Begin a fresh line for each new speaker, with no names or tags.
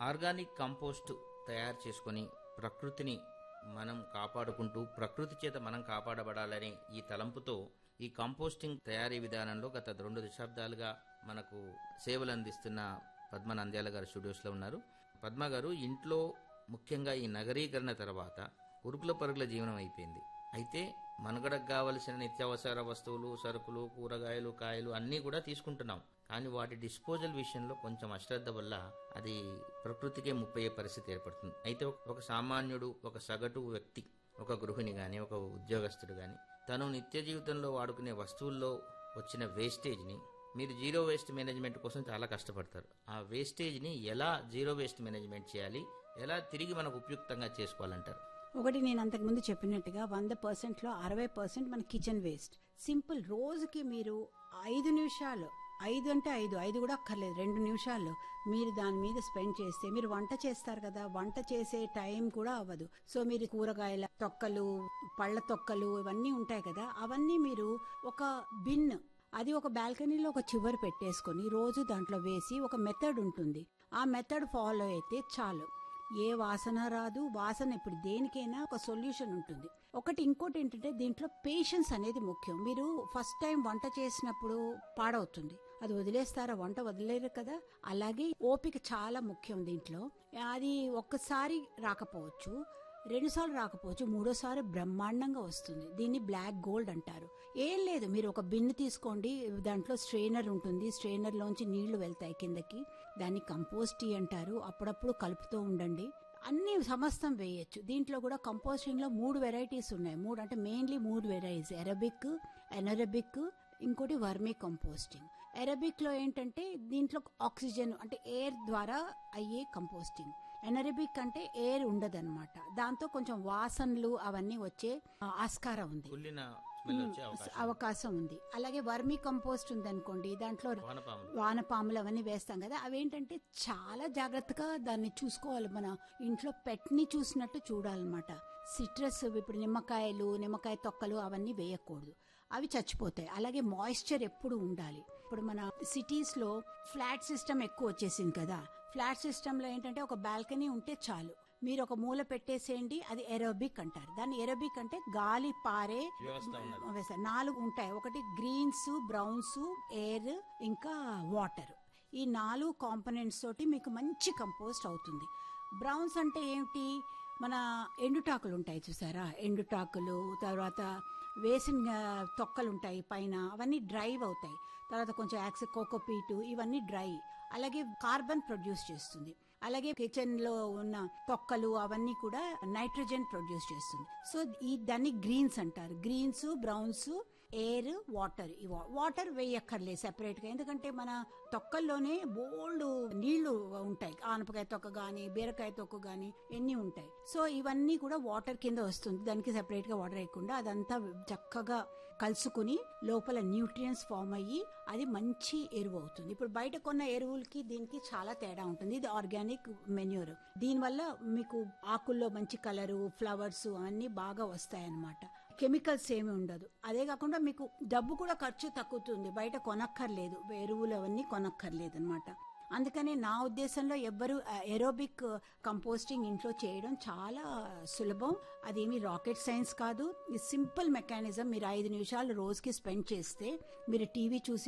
Organic compost తయారు చేసుకొని ప్రకృతిని మనం కాపాడుకుంటూ ప్రకృతి చేత మనం కాపాడబడాలనే ఈ తలంపుతో ఈ కంపోస్టింగ్ తయారీ విధానంలో గత రెండు దశాబ్దాలుగా మనకు సేవలు అందిస్తున్న పద్మ నంద్యాల గారు స్టూడియోస్లో ఉన్నారు పద్మ గారు ఇంట్లో ముఖ్యంగా ఈ నగరీకరణ తర్వాత ఉరుకుల పరుగుల జీవనం అయిపోయింది అయితే మనుగడకు కావలసిన నిత్యావసర వస్తువులు సరుకులు కూరగాయలు కాయలు అన్నీ కూడా తీసుకుంటున్నాం కానీ వాటి డిస్పోజల్ విషయంలో కొంచెం అశ్రద్ధ వల్ల అది ప్రకృతికే ముప్పయ్యే పరిస్థితి ఏర్పడుతుంది అయితే ఒక- ఒక సామాన్యుడు ఒక సగటు వ్యక్తి ఒక గృహిణి గాని ఒక ఉద్యోగస్తుడు గాని తను నిత్య జీవితంలో వాడుకునే వస్తువుల్లో వచ్చిన వేస్టేజ్ని మీరు జీరో వేస్ట్ మేనేజ్మెంట్ కోసం చాలా కష్టపడతారు ఆ వేస్టేజ్ని ఎలా జీరో వేస్ట్ మేనేజ్మెంట్ చేయాలి ఎలా తిరిగి మనకు ఉపయుక్తంగా చేసుకోవాలంటారు
ఒకటి నేను అంతకు ముందు చెప్పినట్టుగా వంద పర్సెంట్ లో అరవై పర్సెంట్ మన కిచెన్ వేస్ట్ సింపుల్ రోజుకి మీరు ఐదు నిమిషాలు ఐదు అంటే ఐదు ఐదు కూడా అక్కర్లేదు రెండు నిమిషాల్లో మీరు దాని మీద స్పెండ్ చేస్తే మీరు వంట చేస్తారు కదా వంట చేసే టైం కూడా అవ్వదు సో మీరు కూరగాయల తొక్కలు పళ్ళ తొక్కలు ఇవన్నీ ఉంటాయి కదా అవన్నీ మీరు ఒక బిన్ అది ఒక బాల్కనీలో ఒక చివరి పెట్టేసుకొని రోజు దాంట్లో వేసి ఒక మెథడ్ ఉంటుంది ఆ మెథడ్ ఫాలో అయితే చాలు ఏ వాసన రాదు వాసన ఇప్పుడు దేనికైనా ఒక సొల్యూషన్ ఉంటుంది ఒకటి ఇంకోటి ఏంటంటే దీంట్లో పేషెన్స్ అనేది ముఖ్యం మీరు ఫస్ట్ టైం వంట చేసినప్పుడు పాడవుతుంది అది వదిలేస్తారా వంట వదిలేరు కదా అలాగే ఓపిక చాలా ముఖ్యం దీంట్లో అది ఒక్కసారి రాకపోవచ్చు రెండుసార్లు రాకపోవచ్చు మూడోసారి బ్రహ్మాండంగా వస్తుంది దీన్ని బ్లాక్ గోల్డ్ అంటారు ఏం లేదు మీరు ఒక బిన్ను తీసుకోండి దాంట్లో స్ట్రెయినర్ ఉంటుంది స్ట్రెయినర్ లోంచి నీళ్లు వెళ్తాయి కిందకి దాన్ని కంపోస్ట్ టీ అంటారు అప్పుడప్పుడు కలుపుతూ ఉండండి అన్ని సమస్తం వేయొచ్చు దీంట్లో కూడా కంపోస్టింగ్ లో మూడు వెరైటీస్ ఉన్నాయి మూడు అంటే మెయిన్లీ మూడు వెరైటీస్ ఎరబిక్ ఎనరబిక్ ఇంకోటి వర్మీ కంపోస్టింగ్ ఎరబిక్ లో ఏంటంటే దీంట్లో ఆక్సిజన్ అంటే ఎయిర్ ద్వారా అయ్యే కంపోస్టింగ్ ఎనరబిక్ అంటే ఎయిర్ ఉండదన్నమాట దాంతో కొంచెం వాసనలు అవన్నీ వచ్చే ఆ, ఆస్కారం ఉంది
కుళ్ళిన స్మెల్ వచ్చే అవకాశం
అవకాశం ఉంది అలాగే వర్మీ కంపోస్ట్ ఉంది అనుకోండి దాంట్లో
వానపాములు
వానపాములు అవన్నీ వేస్తాం కదా అవేంటంటే చాలా జాగ్రత్తగా దాన్ని చూసుకోవాలి మన ఇంట్లో పెట్ ని చూసినట్టు చూడాలన్నమాట సిట్రస్ ఇప్పుడు నిమ్మకాయలు నిమ్మకాయ తొక్కలు అవన్నీ వేయకూడదు అవి చచ్చిపోతాయి అలాగే మాయిశ్చర్ ఎప్పుడు ఉండాలి ఇప్పుడు మన సిటీస్ లో ఫ్లాట్ సిస్టమ్ ఎక్కువ వచ్చేసింది కదా ఫ్లాట్ సిస్టమ్ లో ఏంటంటే ఒక బాల్కనీ ఉంటే చాలు మీరు ఒక మూల పెట్టేసేయండి అది ఎరోబిక్ అంటారు దాన్ని ఎరోబిక్ అంటే గాలి పారే
వ్యవస్థ ఉన్నది
వేస్తారు. నాలుగు ఉంటాయి ఒకటి గ్రీన్స్ బ్రౌన్స్ ఎయిర్ ఇంకా వాటర్ ఈ నాలుగు కాంపనెంట్స్ తోటి మీకు మంచి కంపోస్ట్ అవుతుంది బ్రౌన్స్ అంటే ఏమిటి మన ఎండుటాకులు ఉంటాయి చూసారా ఎండుటాకులు తర్వాత వేసిన తొక్కలు ఉంటాయి పైన అవన్నీ డ్రైవ్ అవుతాయి తర్వాత కొంచెం యాక్సి కోకోపీటు ఇవన్నీ డ్రై అలాగే కార్బన్ ప్రొడ్యూస్ చేస్తుంది అలాగే కిచెన్ లో ఉన్న తొక్కలు అవన్నీ కూడా నైట్రోజన్ ప్రొడ్యూస్ చేస్తుంది సో ఈ దాన్ని గ్రీన్స్ అంటారు గ్రీన్స్ బ్రౌన్స్ ఎయిర్ వాటర్ ఈ వా- వాటర్ వేయక్కర్లేదు సెపరేట్ గా ఎందుకంటే మన తొక్కల్లోనే బోల్డ్ నీళ్లు ఉంటాయి ఆనపకాయ తొక్క గాని బీరకాయ తొక్క గాని ఎన్ని ఉంటాయి సో ఇవన్నీ కూడా వాటర్ కింద వస్తుంది దానికి సెపరేట్ గా వాటర్ వేయకుండా అదంతా చక్కగా కలుసుకుని లోపల న్యూట్రియన్స్ ఫామ్ అయ్యి అది మంచి ఎరువు అవుతుంది ఇప్పుడు బయట కొన్న ఎరువులకి దీనికి చాలా తేడా ఉంటుంది ఇది ఆర్గానిక్ మెన్యూర్ దీనివల్ల మీకు ఆకుల్లో మంచి కలరు ఫ్లవర్స్ అన్ని బాగా వస్తాయి అన్నమాట కెమికల్స్ ఏమి ఉండదు అదే కాకుండా మీకు డబ్బు కూడా ఖర్చు తగ్గుతుంది బయట కొనక్కర్లేదు ఎరువులు అవన్నీ కొనక్కర్లేదు అనమాట అందుకని నా ఉద్దేశంలో ఎవ్వరు ఎరోబిక్ కంపోస్టింగ్ ఇంట్లో చేయడం చాలా సులభం అదేమి రాకెట్ సైన్స్ కాదు సింపుల్ మెకానిజం మీరు ఐదు నిమిషాలు రోజుకి స్పెండ్ చేస్తే మీరు టీవీ చూసి